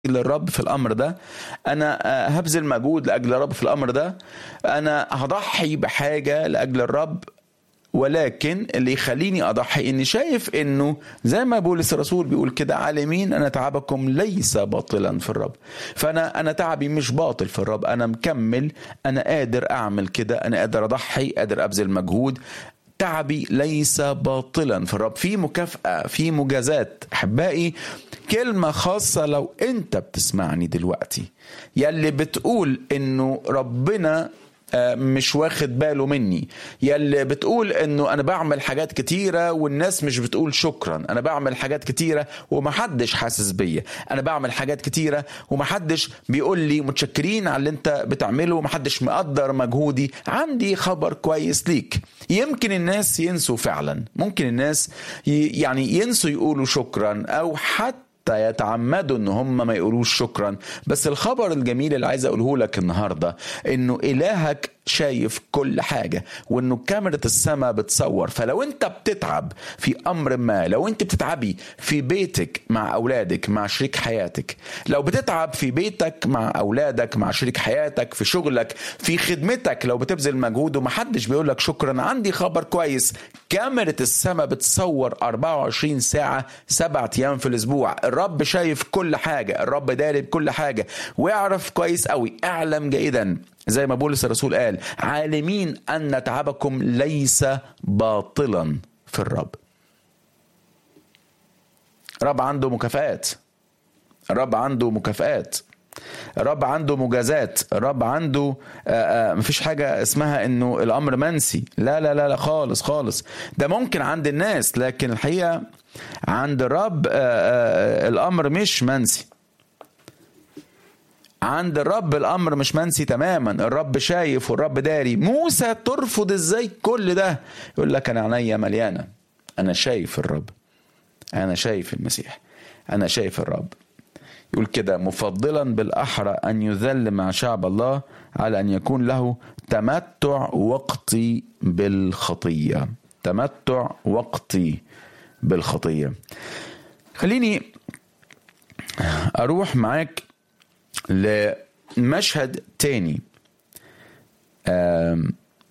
للرب في الامر ده انا آه، هبذل مجهود لاجل الرب في الامر ده انا هضحي بحاجه لاجل الرب ولكن اللي يخليني اضحي اني شايف انه زي ما بولس الرسول بيقول كده عالمين ان تعبكم ليس باطلا في الرب فانا انا تعبي مش باطل في الرب انا مكمل انا قادر اعمل كده انا قادر اضحي قادر ابذل مجهود تعبي ليس باطلا في الرب في مكافأة في مجازات أحبائي كلمة خاصة لو أنت بتسمعني دلوقتي يلي بتقول إنه ربنا آه، مش واخد باله مني يلي بتقول انه انا بعمل حاجات كتيرة والناس مش بتقول شكرا انا بعمل حاجات كتيرة ومحدش حاسس بيا انا بعمل حاجات كتيرة ومحدش بيقول لي متشكرين على اللي انت بتعمله ومحدش مقدر مجهودي عندي خبر كويس ليك يمكن الناس ينسوا فعلا ممكن الناس ي- يعني ينسوا يقولوا شكرا او حتى حتى يتعمدوا ان هم ما يقولوش شكرا بس الخبر الجميل اللي عايز اقوله لك النهارده انه الهك شايف كل حاجه وانه كاميرا السماء بتصور فلو انت بتتعب في امر ما لو انت بتتعبي في بيتك مع اولادك مع شريك حياتك لو بتتعب في بيتك مع اولادك مع شريك حياتك في شغلك في خدمتك لو بتبذل مجهود ومحدش بيقول لك شكرا عندي خبر كويس كاميرا السماء بتصور 24 ساعه سبعة ايام في الاسبوع الرب شايف كل حاجه الرب داري بكل حاجه ويعرف كويس قوي اعلم جيدا زي ما بولس الرسول قال عالمين ان تعبكم ليس باطلا في الرب الرب عنده مكافآت الرب عنده مكافآت الرب عنده مجازات الرب عنده آه، آه، مفيش حاجة اسمها انه الامر منسي لا لا لا لا خالص خالص ده ممكن عند الناس لكن الحقيقة عند الرب آه، آه، الامر مش منسي عند الرب الامر مش منسي تماما الرب شايف والرب داري موسى ترفض ازاي كل ده يقول لك انا عينيا مليانه انا شايف الرب انا شايف المسيح انا شايف الرب يقول كده مفضلا بالاحرى ان يذل مع شعب الله على ان يكون له تمتع وقتي بالخطيه تمتع وقتي بالخطيه خليني اروح معاك لمشهد تاني آم،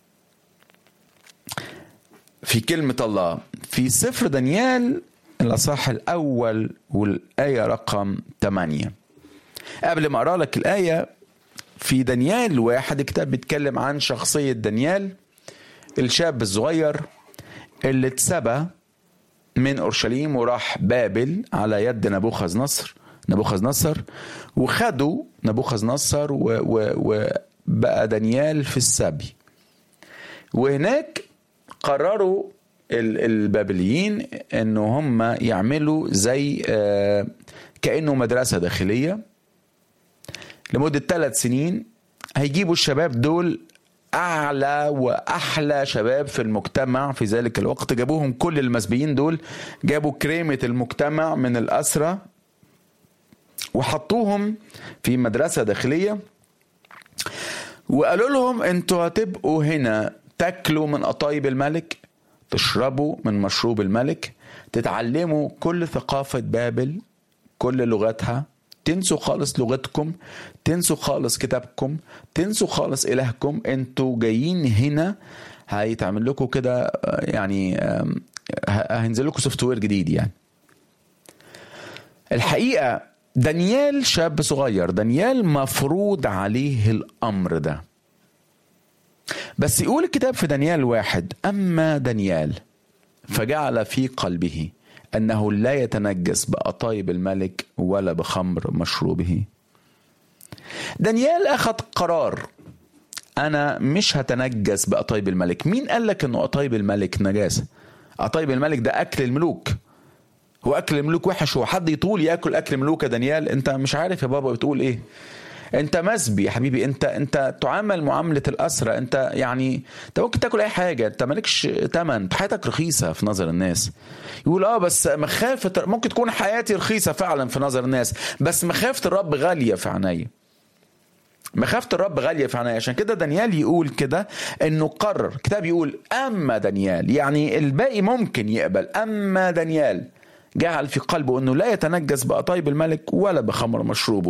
في كلمة الله في سفر دانيال الأصحاح الأول والآية رقم 8 قبل ما أقرأ لك الآية في دانيال واحد الكتاب بيتكلم عن شخصية دانيال الشاب الصغير اللي اتسبى من اورشليم وراح بابل على يد نبوخذ نصر نبوخذ نصر وخدوا نبوخذ نصر و- و- وبقى دانيال في السبي وهناك قرروا ال- البابليين ان هم يعملوا زي آه، كانه مدرسه داخليه لمده ثلاث سنين هيجيبوا الشباب دول اعلى واحلى شباب في المجتمع في ذلك الوقت جابوهم كل المسبيين دول جابوا كريمه المجتمع من الاسرى وحطوهم في مدرسه داخليه وقالوا لهم انتوا هتبقوا هنا تاكلوا من قطايب الملك تشربوا من مشروب الملك تتعلموا كل ثقافة بابل كل لغتها تنسوا خالص لغتكم تنسوا خالص كتابكم تنسوا خالص إلهكم انتوا جايين هنا هيتعمل لكم كده آه، يعني آم، ه- هينزل لكم سوفت وير جديد يعني الحقيقة دانيال شاب صغير دانيال مفروض عليه الأمر ده بس يقول الكتاب في دانيال واحد أما دانيال فجعل في قلبه أنه لا يتنجس بأطايب الملك ولا بخمر مشروبه دانيال أخذ قرار أنا مش هتنجس بأطايب الملك مين قال لك أنه أطايب الملك نجاسة أطايب الملك ده أكل الملوك هو اكل الملوك وحش هو حد يطول ياكل اكل ملوك يا دانيال انت مش عارف يا بابا بتقول ايه انت مسبي يا حبيبي انت انت تعامل معامله الاسرى انت يعني انت ممكن تاكل اي حاجه انت مالكش تمن انت حياتك رخيصه في نظر الناس يقول اه بس مخافه ممكن تكون حياتي رخيصه فعلا في نظر الناس بس مخافه الرب غاليه في عينيا مخافة الرب غالية في عينيا عشان كده دانيال يقول كده انه قرر الكتاب يقول اما دانيال يعني الباقي ممكن يقبل اما دانيال جعل في قلبه انه لا يتنجس بقطايب الملك ولا بخمر مشروبه